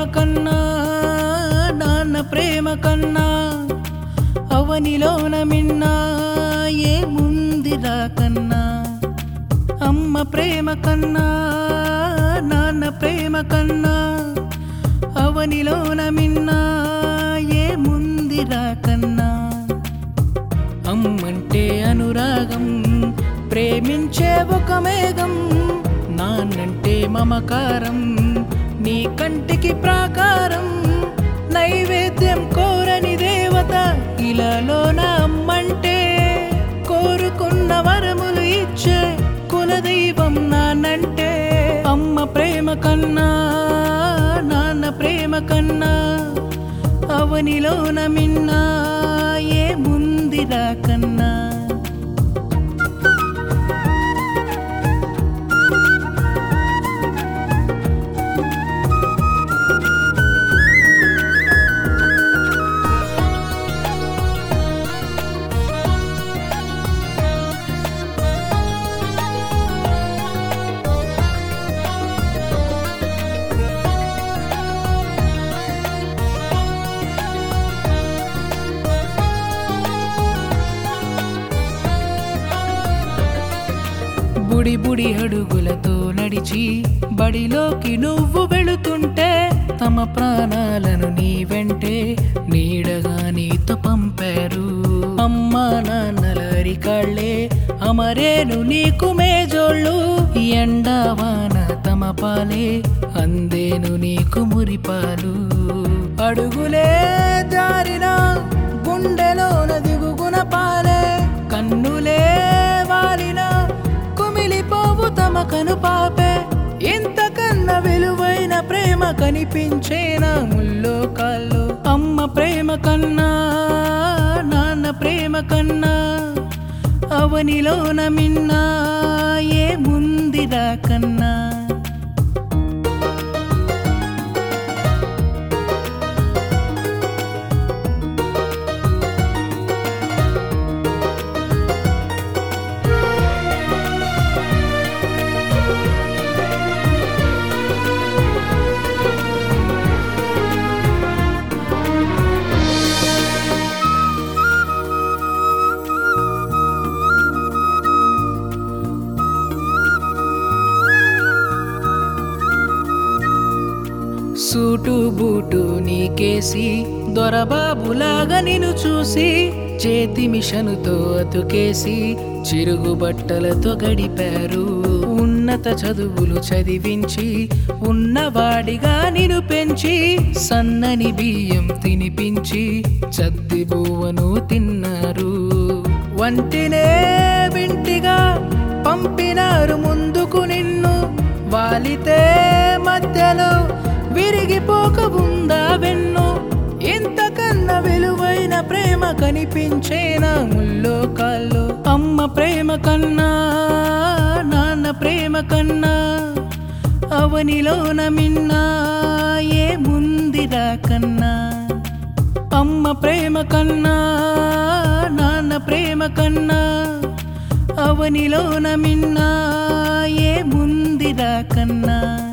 కన్నా నాన్న ప్రేమ కన్నా అవనిలోన మిన్నా ఏముందిరా కన్నా అమ్మ ప్రేమ కన్నా నాన్న ప్రేమ కన్నా అవనిలోన మిన్నా ఏముందిరా కన్నా అమ్మంటే అనురాగం ప్రేమించే ఒక మేఘం నాన్నంటే మమకారం నీ కంటికి ప్రాకారం నైవేద్యం కోరని దేవత ఇలాలోన అమ్మంటే కోరుకున్న వరములు ఇచ్చే కులదైవం నాన్నంటే అమ్మ ప్రేమ కన్నా నాన్న ప్రేమ కన్నా అవనిలోన మిన్నా ఏముందిరా కన్నా బుడి బుడి అడుగులతో నడిచి బడిలోకి నువ్వు వెళుతుంటే తమ ప్రాణాలను నీ వెంటే నీడగా నీతో పంపారు అమ్మా నాన్నల అరికాళ్ళే అమరేను నీకు మేజోళ్ళు ఎండావాన తమ పాలే అందేను నీకు మురిపాలు అడుగులే జారిన గుండెలోన దిగుగున పాలే కన్నులే వాలిన కుమిలిపోవు తమ కను పాపే ఇంతకన్నా విలువైన ప్రేమ కనిపించేనా ముల్లో కాళ్ళు అమ్మ ప్రేమ కన్నా నాన్న ప్రేమ కన్నా అవనిలోన మిన్నా ఏముందిరా కన్నా సూటు బూటు నీకేసి దొరబాబులాగా నిన్ను చూసి చేతి మిషనుతో అతుకేసి చిరుగు బట్టలతో గడిపారు ఉన్నత చదువులు చదివించి ఉన్నవాడిగా నిన్ను పెంచి సన్నని బియ్యం తినిపించి చద్ది బువ్వను తిన్నారు వంటినే వింటిగా పంపినారు ముందుకు నిన్ను వాలితే మధ్యలో విరిగిపోక ఉందా వెన్ను ఇంతకన్నా విలువైన ప్రేమ కనిపించేనా ముల్లో కాళ్ళు అమ్మ ప్రేమ కన్నా నాన్న ప్రేమ కన్నా అవనిలోన మిన్నా ఏముందిరా కన్నా అమ్మ ప్రేమ కన్నా నాన్న ప్రేమ కన్నా అవనిలోన మిన్నా ఏముందిరా కన్నా